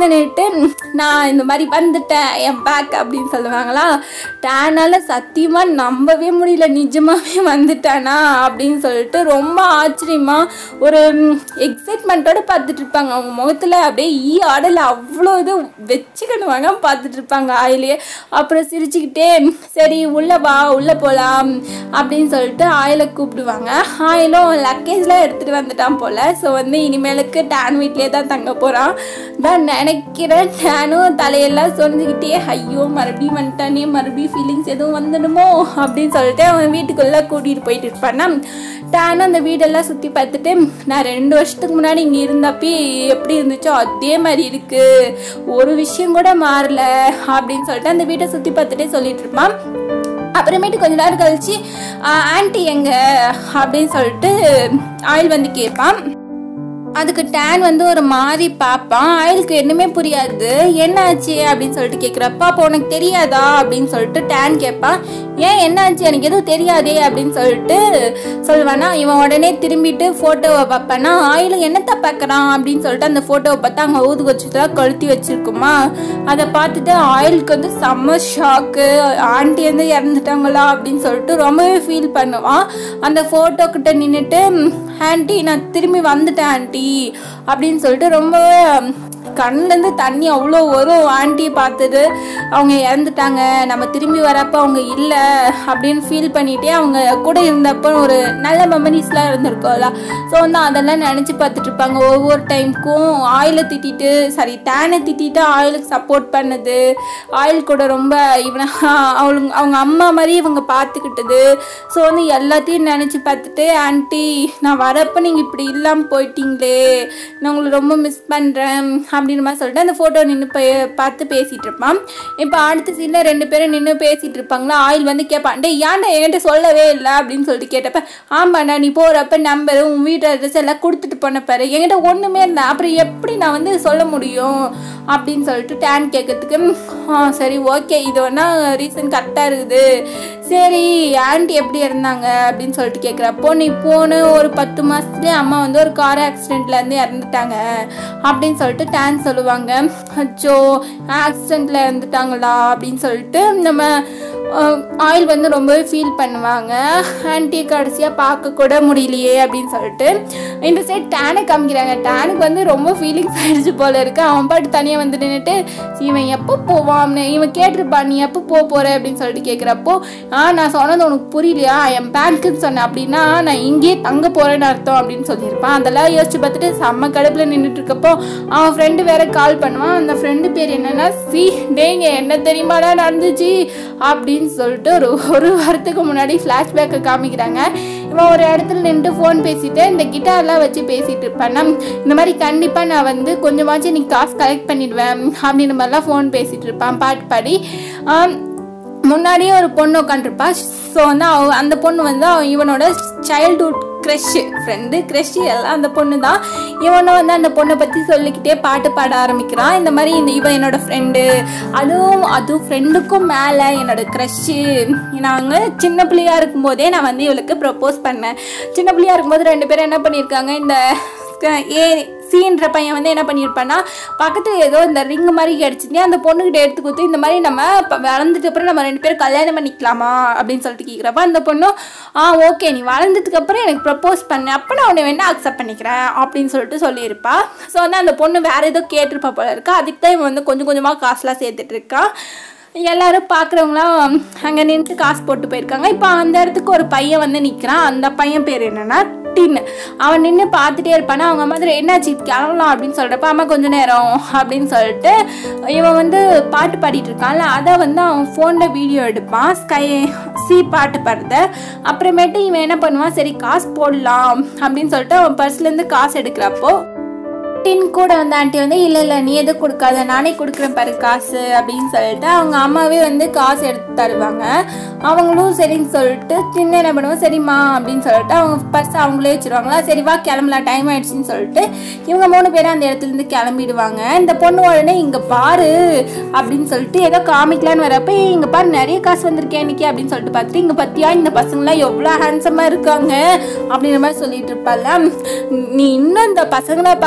வந்து நின்றுட்டு நான் இந்த மாதிரி வந்துட்டேன் என் பேக் அப்படின்னு சொல்லுவாங்களா டேனால சத்தியமாக நம்பவே முடியல நிஜமாவே வந்துட்டானா அப்படின்னு சொல்லிட்டு ரொம்ப ஆச்சரியமா ஒரு எக்ஸைட்மெண்ட்டோட பார்த்துட்டு இருப்பாங்க அவங்க முகத்தில் அப்படியே ஈ ஆடல அவ்வளோ இது வச்சுக்கணுவாங்க பார்த்துட்டு இருப்பாங்க ஆயிலே அப்புறம் சிரிச்சுக்கிட்டே சரி உள்ளே வா உள்ளே போகலாம் அப்படின்னு சொல்லிட்டு ஆயிலை கூப்பிடுவாங்க ஆயிலும் லக்கேஜ்லாம் எடுத்துகிட்டு வந்துட்டான் போல் ஸோ வந்து இனிமேலுக்கு டேன் வீட்லேயே தான் தங்க போகிறான் நான் நினைக்கிறேன் டேனும் தலையெல்லாம் சொரிஞ்சுக்கிட்டே ஐயோ மறுபடியும் வந்துட்டானே மறுபடியும் ஃபீலிங்ஸ் எதுவும் வந்துடுமோ அப்படின்னு சொல்லிட்டு அவன் வீட்டுக்குள்ளே கூட்டிகிட்டு போயிட்டு இருப்பானா டேனும் அந்த வீடெல்லாம் சுற்றி பார்த்துட்டு நான் ரெண்டு வருஷத்துக்கு முன்னாடி இங்கே இருந்தப்பி எப்படி இருந்துச்சோ அதே மாதிரி இருக்கு ஒரு விஷயம் கூட மாறல அப்படின்னு சொல்லிட்டு அந்த வீட்டை சுற்றி பார்த்துட்டே சொல்லிட்டு இருப்பான் அப்புறமேட்டு கொஞ்ச நேரம் கழிச்சு ஆன்ட்டி எங்க அப்படின்னு சொல்லிட்டு ஆயில் வந்து கேட்பான் அதுக்கு டேன் வந்து ஒரு மாதிரி பார்ப்பான் ஆயிலுக்கு என்னமே புரியாது என்னாச்சு அப்படின்னு சொல்லிட்டு கேட்குறப்ப அப்போ உனக்கு தெரியாதா அப்படின்னு சொல்லிட்டு டேன் கேட்பான் ஏன் என்னாச்சு எனக்கு எதுவும் தெரியாதே அப்படின்னு சொல்லிட்டு சொல்லுவானா இவன் உடனே திரும்பிட்டு ஃபோட்டோவை பார்ப்பானா ஆயிலும் என்னத்தை பார்க்குறான் அப்படின்னு சொல்லிட்டு அந்த ஃபோட்டோவை பார்த்தா அங்கே ஊது வச்சுட்டுலாம் கொளுத்தி வச்சிருக்குமா அதை பார்த்துட்டு ஆயிலுக்கு வந்து செம்ம ஷாக்கு ஆண்டி வந்து இறந்துட்டாங்களா அப்படின்னு சொல்லிட்டு ரொம்பவே ஃபீல் பண்ணுவான் அந்த ஃபோட்டோ கிட்ட நின்றுட்டு ஆண்டி நான் திரும்பி வந்துட்டேன் ஆண்டி அப்படின்னு சொல்லிட்டு ரொம்பவே கண்ணுலேருந்து தண்ணி அவ்வளோ வரும் ஆண்டியை பார்த்துட்டு அவங்க இறந்துட்டாங்க நம்ம திரும்பி வரப்போ அவங்க இல்லை அப்படின்னு ஃபீல் பண்ணிகிட்டே அவங்க கூட இருந்தப்போ ஒரு நல்ல மெமரிஸ்லாம் இருந்திருக்கோம்ல ஸோ வந்து அதெல்லாம் நினச்சி பார்த்துட்டு இருப்பாங்க ஒவ்வொரு டைமுக்கும் ஆயிலை திட்டிட்டு சாரி டேனை திட்டிட்டு ஆயிலுக்கு சப்போர்ட் பண்ணது ஆயில் கூட ரொம்ப இவனை அவளுங்க அவங்க அம்மா மாதிரி இவங்க பார்த்துக்கிட்டது ஸோ வந்து எல்லாத்தையும் நினச்சி பார்த்துட்டு ஆண்டி நான் வரப்போ நீங்கள் இப்படி இல்லாமல் போயிட்டீங்களே நான் உங்களை ரொம்ப மிஸ் பண்ணுறேன் அப்படின்னு மாதிரி சொல்லிட்டு அந்த ஃபோட்டோ நின்று போய் பார்த்து பேசிகிட்டு இருப்பான் இப்போ அடுத்த சீனில் ரெண்டு பேரும் நின்று பேசிகிட்டு இருப்பாங்களா ஆயில் வந்து கேட்பான் டே ஏன்டா என்கிட்ட சொல்லவே இல்லை அப்படின்னு சொல்லிட்டு கேட்டப்ப ஆமாண்ணா நீ போகிறப்ப நம்பர் உன் வீட்டு அட்ரஸ் எல்லாம் கொடுத்துட்டு போன பாரு என்கிட்ட ஒன்றுமே இருந்தேன் அப்புறம் எப்படி நான் வந்து சொல்ல முடியும் அப்படின்னு சொல்லிட்டு டேன் கேட்கறதுக்கு ஆ சரி ஓகே இது வேணா ரீசன் கரெக்டாக இருக்குது சரி ஆண்டி எப்படி இருந்தாங்க அப்படின்னு சொல்லிட்டு கேட்குறப்போ நீ போன ஒரு பத்து மாதத்துலேயே அம்மா வந்து ஒரு கார் ஆக்சிடெண்ட்லேருந்து இறந்துட்டாங்க அப்படின்னு சொல்லிட்டு டேன் சொல்லுவாங்க அச்சோ ஆக்சிடெண்ட்டில் இறந்துட்டாங்களா அப்படின்னு சொல்லிட்டு நம்ம ஆயில் வந்து ரொம்பவே ஃபீல் பண்ணுவாங்க ஆன்ட்டி கடைசியாக பார்க்க கூட முடியலையே அப்படின்னு சொல்லிட்டு இந்த சைட் டேனை காமிக்கிறாங்க டேனுக்கு வந்து ரொம்ப ஃபீலிங்ஸ் ஆயிடுச்சு போல இருக்கு அவன் பாட்டு தனியாக வந்து நின்றுட்டு இவன் எப்போ போவான்னு இவன் கேட்டிருப்பான் நீ எப்போ போக போகிற அப்படின்னு சொல்லிட்டு கேட்குறப்போ ஆ நான் சொன்னது உனக்கு புரியலையா என் பேங்க்குன்னு சொன்னேன் அப்படின்னா நான் இங்கேயே தங்க போகிறேன்னு அர்த்தம் அப்படின்னு சொல்லியிருப்பான் அதெல்லாம் யோசிச்சு பார்த்துட்டு செம்ம கடுப்பில் நின்றுட்டு இருக்கப்போ அவன் ஃப்ரெண்டு வேற கால் பண்ணுவான் அந்த ஃப்ரெண்டு பேர் என்னன்னா சி டேங்க என்ன தெரியுமாடா நடந்துச்சு அப்படின்னு சொல்லிட்டு ஒரு ஒரு வாரத்துக்கு முன்னாடி ஃப்ளாஷ்பேக்கை காமிக்கிறாங்க இவன் ஒரு இடத்துல நின்று ஃபோன் பேசிட்டு இந்த கிட்டார்லாம் வச்சு பேசிட்டு இருப்பான் இந்த மாதிரி கண்டிப்பாக நான் வந்து கொஞ்சமாச்சும் நீ காசு கலெக்ட் பண்ணிடுவேன் அப்படின்ற மாதிரிலாம் ஃபோன் பேசிட்டு இருப்பான் பாட்டு பாடி ஆம், முன்னாடியே ஒரு பொண்ணு உட்காந்துருப்பா ஸோ வந்து அவ அந்த பொண்ணு வந்து அவ இவனோட சைல்ட்ஹுட் க்ரெஷ்ஷு ஃப்ரெண்டு க்ரெஷ்ஷு எல்லாம் அந்த பொண்ணு தான் இவனும் வந்து அந்த பொண்ணை பற்றி சொல்லிக்கிட்டே பாட்டு பாட ஆரம்பிக்கிறான் இந்த மாதிரி இந்த இவன் என்னோட ஃப்ரெண்டு அதுவும் அதுவும் ஃப்ரெண்டுக்கும் மேலே என்னோட க்ரெஷ்ஷு நாங்கள் சின்ன பிள்ளையா இருக்கும்போதே நான் வந்து இவளுக்கு ப்ரப்போஸ் பண்ணேன் சின்ன பிள்ளையா இருக்கும்போது ரெண்டு பேரும் என்ன பண்ணியிருக்காங்க இந்த ஏ சீன்ற பையன் வந்து என்ன பண்ணியிருப்பான்னா பக்கத்தில் ஏதோ இந்த ரிங் மாதிரி கிடச்சிட்டு அந்த பொண்ணுக்கிட்ட எடுத்து கொடுத்து இந்த மாதிரி நம்ம ப- வளர்ந்ததுக்கு அப்புறம் நம்ம ரெண்டு பேரும் கல்யாணம் பண்ணிக்கலாமா அப்படின்னு சொல்லிட்டு கேட்குறப்ப அந்த பொண்ணும் ஆ ஓகே நீ வளர்ந்ததுக்கு அப்புறம் எனக்கு ப்ரப்போஸ் பண்ண அப்போ நான் உன்னை வேணா அக்செப்ட் பண்ணிக்கிறேன் அப்படின்னு சொல்லிட்டு சொல்லியிருப்பா ஸோ வந்து அந்த பொண்ணு வேற ஏதோ கேட்டிருப்பா போல இருக்கா அதுக்கு தான் இவன் வந்து கொஞ்சம் கொஞ்சமாக காசுலாம் சேர்த்துட்டு இருக்கான் எல்லாரும் பார்க்குறவங்களாம் அங்கே நின்று காசு போட்டு போயிருக்காங்க இப்போ அந்த இடத்துக்கு ஒரு பையன் வந்து நிற்கிறான் அந்த பையன் பேர் என்னன்னா டின்னு அவன் நின்று பார்த்துட்டே இருப்பானா அவங்க மாதிரி என்னாச்சு கிளம்பலாம் அப்படின்னு சொல்கிறப்ப அம்மா கொஞ்ச நேரம் அப்படின்னு சொல்லிட்டு இவன் வந்து பாட்டு பாடிட்டு இருக்கான்ல அதை வந்து அவன் ஃபோனில் வீடியோ எடுப்பான் ஸ்கை சி பாட்டு பாடுறத அப்புறமேட்டு இவன் என்ன பண்ணுவான் சரி காசு போடலாம் அப்படின்னு சொல்லிட்டு அவன் பர்ஸ்லேருந்து காசு எடுக்கிறப்போ டின் கூட வந்து ஆண்டி வந்து இல்லை இல்லை நீ எதுவும் கொடுக்காத நானே கொடுக்குறேன் பாரு காசு அப்படின்னு சொல்லிட்டு அவங்க அம்மாவே வந்து காசு எடுத்து தருவாங்க அவங்களும் சரின்னு சொல்லிட்டு சின்ன என்ன பண்ணுவோம் சரிம்மா அப்படின்னு சொல்லிட்டு அவங்க பர்ஸ் அவங்களே வச்சிருவாங்களா சரி வா கிளம்பலாம் டைம் ஆயிடுச்சுன்னு சொல்லிட்டு இவங்க மூணு பேரும் அந்த இடத்துல இருந்து கிளம்பிடுவாங்க இந்த பொண்ணு உடனே இங்கே பாரு அப்படின்னு சொல்லிட்டு ஏதோ காமிக்கலான்னு வரப்ப "ஏய், இங்க பாரு நிறைய காசு வந்திருக்கேன் இன்னைக்கு அப்படின்னு சொல்லிட்டு பார்த்துட்டு இங்க பத்தியா இந்த பசங்களாம் எவ்வளோ ஹேண்ட்ஸமாக இருக்காங்க அப்படின்ற மாதிரி சொல்லிட்டு இருப்பால நீ இன்னும் இந்த பசங்களை பார்க்கறது விடுற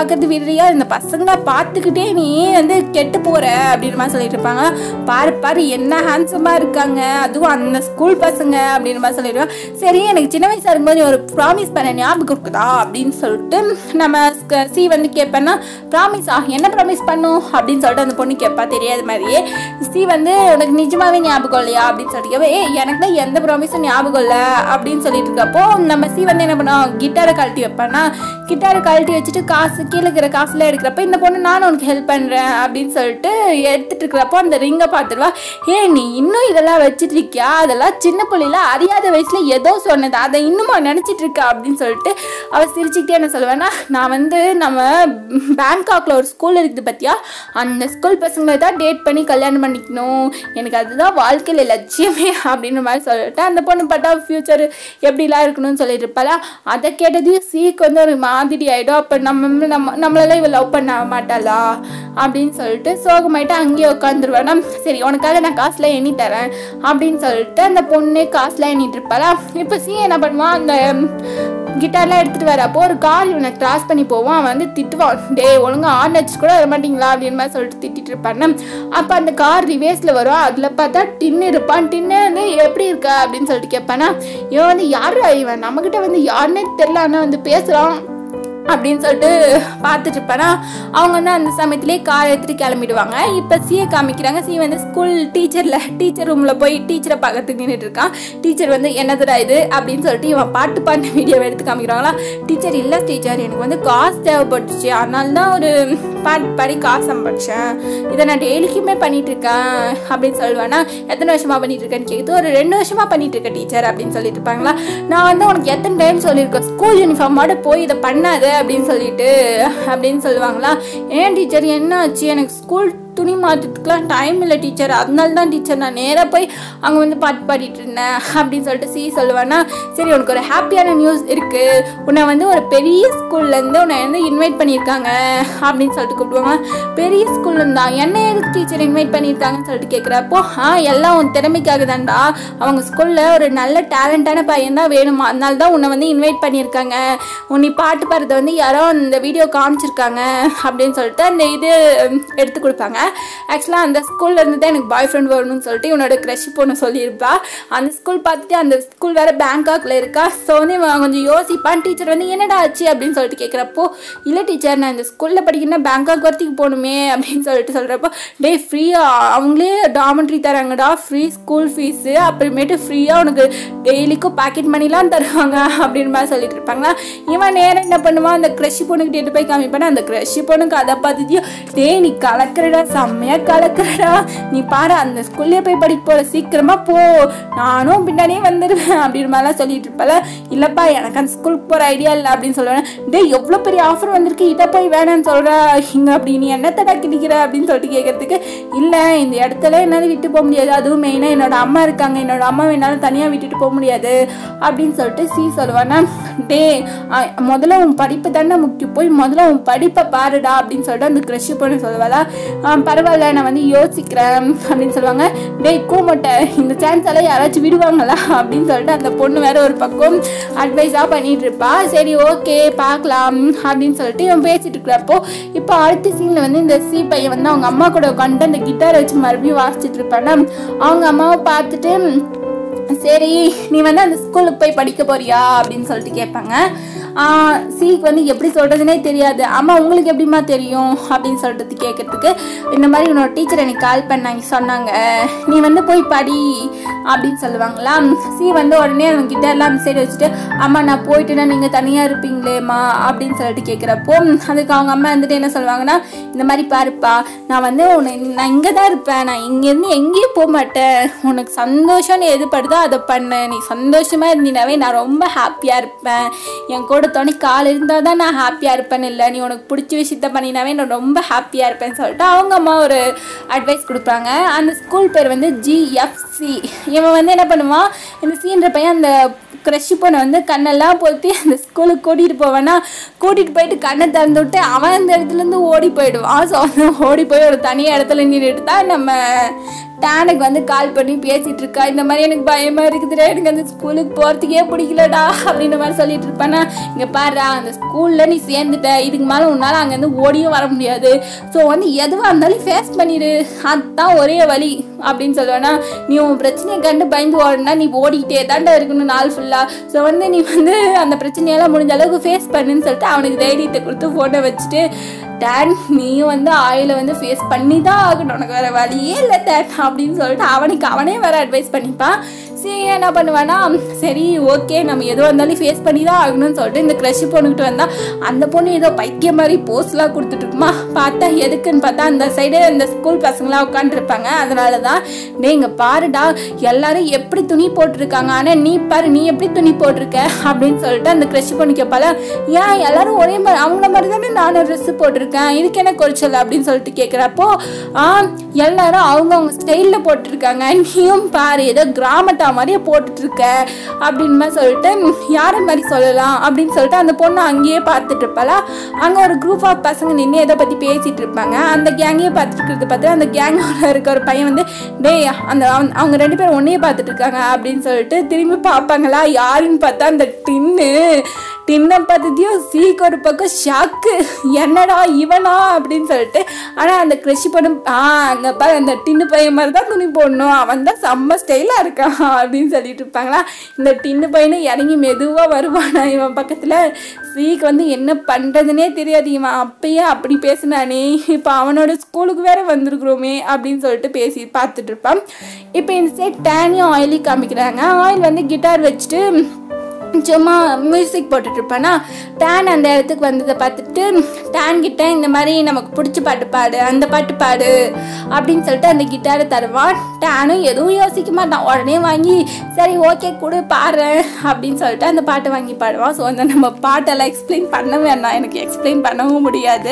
விடுறியா இந்த பசங்களை பார்த்துக்கிட்டே நீ வந்து கெட்டு போற அப்படின்ற மாதிரி சொல்லிட்டு இருப்பாங்க பாரு பாரு என்ன ஹேண்ட்ஸமாக இருக்காங்க அதுவும் அந்த ஸ்கூல் பசங்க அப்படின்ற மாதிரி சொல்லிடுவாங்க சரி எனக்கு சின்ன வயசாக இருக்கும்போது நீ ஒரு ப்ராமிஸ் பண்ண ஞாபகம் இருக்குதா அப்படின்னு சொல்லிட்டு நம்ம ஸ்க- சி வந்து கேட்பேன்னா ப்ராமிஸா என்ன ப்ராமிஸ் பண்ணும் அப்படின்னு சொல்லிட்டு அந்த பொண்ணு கேட்பா தெரியாத மாதிரியே சி வந்து உனக்கு நிஜமாவே ஞாபகம் இல்லையா அப்படின்னு சொல்லிட்டு கேட்பா, ஏய் எனக்கு தான் எந்த ப்ராமிஸும் ஞாபகம் இல்லை அப்படின்னு சொல்லிட்டு இருக்கப்போ நம்ம சி வந்து என்ன பண்ணுவோம் கிட்டாரை கழட்டி வைப்பானா கிட்டாரை கழட்டி வச்சுட்டு காசு கீழே இருக்கிற காசுல எடுக்கிறப்ப இந்த பொண்ணு நானும் உனக்கு ஹெல்ப் பண்ணுறேன் அப்படின்னு சொல்லிட்டு எடுத்துட்டு இருக்கிறப்போ அந்த ரிங்கை பார்த்துருவா ஏ நீ இன்னும் இதெல்லாம் வச்சுட்டு இருக்கியா அதெல்லாம் சின்ன பிள்ளைல அறியாத வயசுல ஏதோ சொன்னது அதை இன்னுமா நினச்சிட்டு இருக்க அப்படின்னு சொல்லிட்டு அவள் சிரிச்சுக்கிட்டே என்ன சொல்லுவேன்னா நான் வந்து நம்ம பேங்காக்ல ஒரு ஸ்கூல் இருக்குது பார்த்தியா அந்த ஸ்கூல் பசங்களை தான் டேட் பண்ணி கல்யாணம் பண்ணிக்கணும் எனக்கு அதுதான் வாழ்க்கையில் லட்சியமே அப்படின்ற மாதிரி சொல்லிட்டு அந்த பொண்ணு பார்த்தா ஃப்யூச்சர் எப்படிலாம் இருக்கணும்னு சொல்லிட்டு இருப்பாளா அதை கேட்டதையும் சீக்கு வந்து ஒரு மாதிரி ஆகிடும் அப்போ நம்ம நம்ம நம்மளெல்லாம் இவ லவ் பண்ண மாட்டாளா அப்படின்னு சொல்லிட்டு சோகமாயிட்டு அங்கேயே உட்காந்துருவேனா சரி உனக்காக நான் காசுலாம் எண்ணி தரேன் அப்படின்னு சொல்லிட்டு அந்த பொண்ணே காசுலாம் எண்ணிட்டு இருப்பாளா இப்போ சி என்ன பண்ணுவான் அந்த கிட்டார்லாம் எடுத்துட்டு வரப்போ ஒரு கார் இவனை கிராஸ் பண்ணி போவான் அவன் வந்து திட்டுவான் டேய் ஒழுங்கா ஆன் வச்சு கூட வர மாட்டீங்களா அப்படின்னு மாதிரி சொல்லிட்டு திட்டிட்டு இருப்பான்னு அப்போ அந்த கார் ரிவேஸ்ல வரும் அதில் பார்த்தா டின்னு இருப்பான் டின்னு வந்து எப்படி இருக்க அப்படின்னு சொல்லிட்டு கேட்பானா இவன் வந்து யாரு இவன் நம்மக்கிட்ட வந்து யாருன்னே தெரில ஆனால் வந்து பேசுகிறான் அப்படின்னு சொல்லிட்டு பார்த்துட்டு இருப்பேனா அவங்க வந்து அந்த சமயத்திலே கார் எடுத்துட்டு கிளம்பிடுவாங்க இப்போ சிஏ காமிக்கிறாங்க சி வந்து ஸ்கூல் டீச்சரில் டீச்சர் ரூமில் போய் டீச்சரை பார்க்கறதுக்கு நின்றுட்டு இருக்கான் டீச்சர் வந்து என்னதுடா இது அப்படின்னு சொல்லிட்டு இவன் பாட்டு பாடின வீடியோவை எடுத்து காமிக்கிறாங்களா டீச்சர் இல்லை டீச்சர் எனக்கு வந்து காசு தேவைப்பட்டுச்சு அதனால தான் ஒரு பாட்டு பாடி காசு சம்பாதிச்சேன் இதை நான் டெய்லிக்குமே பண்ணிட்டு இருக்கேன் அப்படின்னு சொல்லுவேன்னா எத்தனை வருஷமா பண்ணிட்டு இருக்கேன்னு கேட்குது ஒரு ரெண்டு வருஷமா பண்ணிட்டு இருக்கேன் டீச்சர் அப்படின்னு சொல்லிட்டு இருப்பாங்களா நான் வந்து உனக்கு எத்தனை டைம் சொல்லியிருக்கேன் ஸ்கூல் யூனிஃபார்மோட போய் இதை பண்ணாத அப்படின்னு சொல்லிட்டு அப்படின்னு சொல்லுவாங்களா ஏன் டீச்சர் என்ன ஆச்சு எனக்கு ஸ்கூல் துணி மாற்றத்துக்குலாம் டைம் இல்லை டீச்சர் அதனால தான் டீச்சர் நான் நேராக போய் அங்கே வந்து பாட்டு பாடிட்டு இருந்தேன் அப்படின்னு சொல்லிட்டு சி சொல்லுவேன்னா சரி உனக்கு ஒரு ஹாப்பியான நியூஸ் இருக்குது உன்னை வந்து ஒரு பெரிய ஸ்கூல்லேருந்து உன்னை வந்து இன்வைட் பண்ணியிருக்காங்க அப்படின்னு சொல்லிட்டு கூப்பிடுவாங்க பெரிய ஸ்கூல்ல இருந்தா என்ன எதுக்கு டீச்சர் இன்வைட் பண்ணியிருக்காங்கன்னு சொல்லிட்டு கேட்குறப்போ ஆ எல்லாம் உன் திறமைக்காக தான்டா அவங்க ஸ்கூலில் ஒரு நல்ல டேலண்டான பையன் தான் வேணுமா அதனால தான் உன்னை வந்து இன்வைட் பண்ணியிருக்காங்க உன்னை பாட்டு பாடுறத வந்து யாரோ இந்த வீடியோ காமிச்சிருக்காங்க அப்படின்னு சொல்லிட்டு அந்த இது உம், எடுத்து கொடுப்பாங்க ஆக்சுவலாக அந்த ஸ்கூல்ல இருந்து தான் எனக்கு பாய் ஃப்ரெண்ட் வரணும்னு சொல்லிட்டு இவனோட க்ரஷ் பொண்ணு சொல்லியிருப்பா அந்த ஸ்கூல் பார்த்துட்டு அந்த ஸ்கூல் வேற பேங்காக்ல இருக்கா ஸோ வந்து இவன் கொஞ்சம் யோசிப்பான் டீச்சர் வந்து என்னடா ஆச்சு அப்படின்னு சொல்லிட்டு கேட்குறப்போ இல்லை டீச்சர் நான் இந்த ஸ்கூலில் படிக்கணும்னா பேங்காக் வரத்துக்கு போகணுமே அப்படின்னு சொல்லிட்டு சொல்கிறப்போ டே ஃப்ரீயாக அவங்களே டாமெண்ட்ரி தராங்கடா ஃப்ரீ ஸ்கூல் ஃபீஸு அப்புறமேட்டு ஃப்ரீயாக உனக்கு டெய்லிக்கும் பாக்கெட் மணிலாம் தருவாங்க அப்படின்னு மாதிரி சொல்லிட்டு இருப்பாங்களா இவன் நேரம் என்ன பண்ணுவான் அந்த க்ரஷ் பொண்ணுக்கிட்ட எடுத்து போய் காமிப்பானா அந்த க்ரஷ் பொண்ணுக்கு அதை பார்த்துட்டியோ டேய் நீ கலக்கிறடா செம்மையாக கலக்கிறடா நீ பாரு அந்த ஸ்கூல்லே போய் படிக்க போல சீக்கிரமா போ நானும் பின்னாடியே வந்துடுவேன் அப்படின்னு மாதிரிலாம் சொல்லிட்டு இருப்பால இல்லப்பா எனக்கு அந்த ஸ்கூலுக்கு போகிற ஐடியா இல்லை அப்படின்னு சொல்லுவேன் டேய் எவ்வளோ பெரிய ஆஃபர் வந்திருக்கு இதை போய் வேணாம்னு சொல்கிற இங்கே அப்படி நீ என்னத்தடா கிடிக்கிற அப்படின்னு சொல்லிட்டு கேட்கறதுக்கு இல்லை இந்த இடத்துல என்னால் விட்டு போக முடியாது அதுவும் மெயினாக என்னோட அம்மா இருக்காங்க என்னோட அம்மா என்னால் தனியாக விட்டுட்டு போக முடியாது அப்படின்னு சொல்லிட்டு சி சொல்லுவானா டே அஹ், முதல்ல உன் படிப்பு தானே முக்கியம் போய் முதல்ல உன் படிப்பை பாருடா அப்படின்னு சொல்லிட்டு அந்த க்ரஷ் பொண்ணு சொல்லுவாளா "ஆ, பரவாயில்ல நான் வந்து யோசிக்கிறேன் அப்படின்னு சொல்லுவாங்க டேய் கூமட்டை இந்த சான்ஸ் எல்லாம் யாராச்சும் விடுவாங்களா அப்படின்னு சொல்லிட்டு அந்த பொண்ணு வேற ஒரு பக்கம் அட்வைஸாக பண்ணிட்டு இருப்பா சரி ஓகே பார்க்கலாம் அப்படின்னு சொல்லிட்டு இவன் பேசிட்டு இருக்கிறப்போ இப்போ அடுத்த சீனில் வந்து இந்த சி பையன் வந்து அவங்க அம்மா கூட உட்காந்துட்டு அந்த கிட்டாரை வச்சு மறுபடியும் வாசிச்சுட்டு இருப்பானா அவங்க அம்மாவை பார்த்துட்டு சரி நீ வந்து அந்த ஸ்கூலுக்கு போய் படிக்க போறியா அப்படின்னு சொல்லிட்டு கேட்பாங்க சீக்கு வந்து எப்படி சொல்கிறதுனே தெரியாது அம்மா உங்களுக்கு எப்படிம்மா தெரியும் அப்படின்னு சொல்லிட்டு கேட்கறதுக்கு இந்த மாதிரி உன்னோட டீச்சர் எனக்கு கால் பண்ணாங்க சொன்னாங்க நீ வந்து போய் படி அப்படின்னு சொல்லுவாங்களா சி வந்து உடனே அவங்க கிட்ட எல்லாம் அந்த சைடு வச்சுட்டு அம்மா நான் போயிட்டுனா நீங்கள் தனியாக இருப்பீங்களேம்மா அப்படின்னு சொல்லிட்டு கேட்குறப்போ அதுக்கு அவங்க அம்மா வந்துட்டு என்ன சொல்லுவாங்கன்னா இந்த மாதிரி பாருப்பா நான் வந்து உன்னை நான் இங்கே தான் இருப்பேன் நான் இங்கேருந்து எங்கேயும் போக மாட்டேன் உனக்கு சந்தோஷம்னு எது படுதோ அதை பண்ணு நீ சந்தோஷமாக இருந்தினாவே நான் ரொம்ப ஹாப்பியாக இருப்பேன் என் கூட துணை கால் இருந்தால் தான் நான் ஹாப்பியாக இருப்பேன்னு இல்லை நீ உனக்கு பிடிச்ச விஷயத்த பண்ணினாவே நான் ரொம்ப ஹாப்பியாக இருப்பேன்னு சொல்லிட்டு அவங்க அம்மா ஒரு அட்வைஸ் கொடுப்பாங்க அந்த ஸ்கூல் பேர் வந்து ஜிஎஃப்சி இவன் வந்து என்ன பண்ணுவான் இந்த சீன்ற பையன் அந்த க்ரஷ் பொண்ணை வந்து கண்ணெல்லாம் பொத்தி அந்த ஸ்கூலுக்கு கூட்டிகிட்டு போவானா கூட்டிகிட்டு போயிட்டு கண்ணை திறந்து விட்டு அவன் அந்த இடத்துலேருந்து ஓடி போயிடுவான் ஸோ வந்து ஓடி போய் ஒரு தனி இடத்துல நின்றுட்டு தான் நம்ம டேனுக்கு வந்து கால் பண்ணி பேசிட்டு இருக்கா இந்த மாதிரி எனக்கு பயமா இருக்குதுடா எனக்கு அந்த ஸ்கூலுக்கு போறதுக்கே பிடிக்கலடா அப்படின்ற மாதிரி சொல்லிட்டு இருப்பானா இங்க பாருடா அந்த ஸ்கூல்ல நீ சேர்ந்துட்ட இதுக்கு மேல உன்னால அங்கேருந்து ஓடியும் வர முடியாது ஸோ வந்து எதுவாக இருந்தாலும் ஃபேஸ் பண்ணிடு அதுதான் ஒரே வழி அப்படின்னு சொல்லுவேன்னா நீ உன் பிரச்சனையை கண்டு பயந்து ஓடனா நீ ஓடிக்கிட்டே தாண்டா இருக்கணும் நாள் ஃபுல்லாக ஸோ வந்து நீ வந்து அந்த பிரச்சனையெல்லாம் முடிஞ்ச அளவுக்கு ஃபேஸ் பண்ணுன்னு சொல்லிட்டு அவனுக்கு தைரியத்தை கொடுத்து ஃபோனை வச்சுட்டு டேன் நீயும் வந்து ஆயில வந்து ஃபேஸ் பண்ணி தான் ஆகணும் உனக்கு வேற வழியே இல்லை டேன் அப்படின்னு சொல்லிட்டு அவனுக்கு அவனே வேற அட்வைஸ் பண்ணிப்பான் சரி என்ன பண்ணுவானா சரி ஓகே நம்ம எதுவாக இருந்தாலும் ஃபேஸ் பண்ணி தான் ஆகணும்னு சொல்லிட்டு இந்த க்ரஷ் பொண்ணுக்கிட்ட வந்தா அந்த பொண்ணு ஏதோ பைத்தியம் மாதிரி போஸ்ட்லாம் கொடுத்துட்டு இருக்குமா பார்த்தா எதுக்குன்னு பார்த்தா அந்த சைடு இந்த ஸ்கூல் பசங்களாம் உட்காந்துருப்பாங்க அதனால தான் டே இங்கே பாருடா எல்லாரும் எப்படி துணி போட்டிருக்காங்க ஆனால் நீ பாரு நீ எப்படி துணி போட்டிருக்க அப்படின்னு சொல்லிட்டு அந்த க்ரஷ் பொண்ணு கேட்பால ஏன் எல்லாரும் ஒரே மாதிரி அவங்கள மாதிரி தானே நானும் ட்ரெஸ் போட்டிருக்கேன் இதுக்கு என்ன குறைச்சல் அப்படின்னு சொல்லிட்டு கேட்குறப்போ ஆ எல்லாரும் அவங்கவுங்க ஸ்டைலில் போட்டிருக்காங்க நீயும் பாரு ஏதோ கிராமத்தா மாதிரியே போட்டுட்டு இருக்க அப்படின்னு மாதிரி சொல்லிட்டு யாரை மாதிரி சொல்லலாம் அப்படின்னு சொல்லிட்டு அந்த பொண்ணு அங்கேயே பார்த்துட்டு இருப்பாளா அங்கே ஒரு குரூப் ஆஃப் பசங்க நின்று எதை பற்றி பேசிட்டு இருப்பாங்க அந்த கேங்கையே பார்த்துட்டு இருக்கிறது பார்த்து அந்த கேங்கோட இருக்க ஒரு பையன் வந்து டேய் அந்த அவன்- அவங்க ரெண்டு பேரும் ஒன்னையே பார்த்துட்டு இருக்காங்க அப்படின்னு சொல்லிட்டு திரும்பி பார்ப்பாங்களா யாருன்னு பார்த்தா அந்த டின்னு டின்னை பார்த்ததையும் சீக்கு ஒரு பக்கம் ஷாக்கு என்னடா இவனா அப்படின்னு சொல்லிட்டு ஆனால் அந்த கிருஷி பொண்ணு ஆ அங்கே பாரு அந்த டின்னு பையன் மாதிரி தான் துணி போடணும் அவன் தான் செம்ம ஸ்டைலாக இருக்கான் அப்படின்னு சொல்லிட்டு இருப்பாங்களா இந்த டின்னு பையனும் இறங்கி மெதுவாக வருவானா இவன் பக்கத்தில் சீக்கு வந்து என்ன பண்ணுறதுனே தெரியாது இவன் அப்பயே அப்படி பேசினானே இப்போ அவனோட ஸ்கூலுக்கு வேற வந்திருக்கிறோமே அப்படின்னு சொல்லிட்டு பேசி பார்த்துட்டு இருப்பான் இப்போ இந்த சைட் டேனியும் ஆயிலி காமிக்கிறாங்க ஆயில் வந்து கிட்டார் வச்சுட்டு சும்மா மியூசிக் போட்டுட்டு இருப்பானா டேன் அந்த இடத்துக்கு வந்ததை பார்த்துட்டு டேன் கிட்ட இந்த மாதிரி நமக்கு பிடிச்ச பாட்டு பாடு அந்த பாட்டு பாடு அப்படின்னு சொல்லிட்டு அந்த கிட்டாரை தருவான் டேனும் எதுவும் யோசிக்க மாட்டான் உடனே வாங்கி சரி ஓகே கொடு பாரு அப்படின்னு சொல்லிட்டு அந்த பாட்டை வாங்கி பாடுவான் ஸோ அந்த நம்ம பாட்டெல்லாம் எக்ஸ்பிளைன் பண்ண வேண்டாம் எனக்கு எக்ஸ்பிளைன் பண்ணவும் முடியாது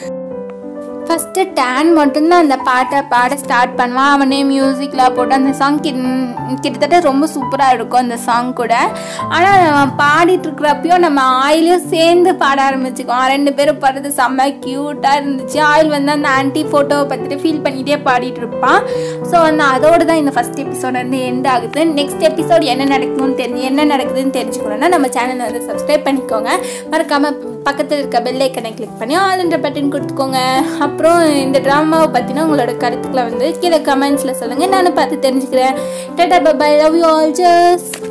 ஃபஸ்ட்டு டேன் மட்டும்தான் அந்த பாட்டை பாட ஸ்டார்ட் பண்ணுவான் அவனே மியூசிக்லாம் போட்டு அந்த சாங் கிட்டத்தட்ட ரொம்ப சூப்பராக இருக்கும் அந்த சாங் கூட ஆனால் அவன் பாடிட்டு இருக்கிறப்பையும் நம்ம ஆயிலையும் சேர்ந்து பாட ஆரம்பிச்சுக்குவோம் ரெண்டு பேரும் பாடுறது செம்ம க்யூட்டாக இருந்துச்சு ஆயில் வந்து அந்த ஆன்டி ஃபோட்டோவை பார்த்துட்டு ஃபீல் பண்ணிகிட்டே பாடிட்டு இருப்பான் ஸோ அந்த அதோடு தான் இந்த ஃபஸ்ட் எபிசோட் வந்து எண்ட் ஆகுது நெக்ஸ்ட் எபிசோட் என்ன நடக்கணும்னு தெரிஞ்சு என்ன நடக்குதுன்னு தெரிஞ்சுக்கணும்னா நம்ம சேனலை வந்து சப்ஸ்கிரைப் பண்ணிக்கோங்க மறக்காமல் பக்கத்தில் இருக்க பெல் ஐக்கனை கிளிக் பண்ணி ஆல்ன்ற பட்டன் கொடுத்துக்கோங்க அப்புறம் இந்த ட்ராமாவை பற்றின உங்களோட கருத்துக்களை வந்து கீழே கமெண்ட்ஸில் சொல்லுங்கள் நானும் பார்த்து தெரிஞ்சுக்கிறேன் tata bye bye love you all just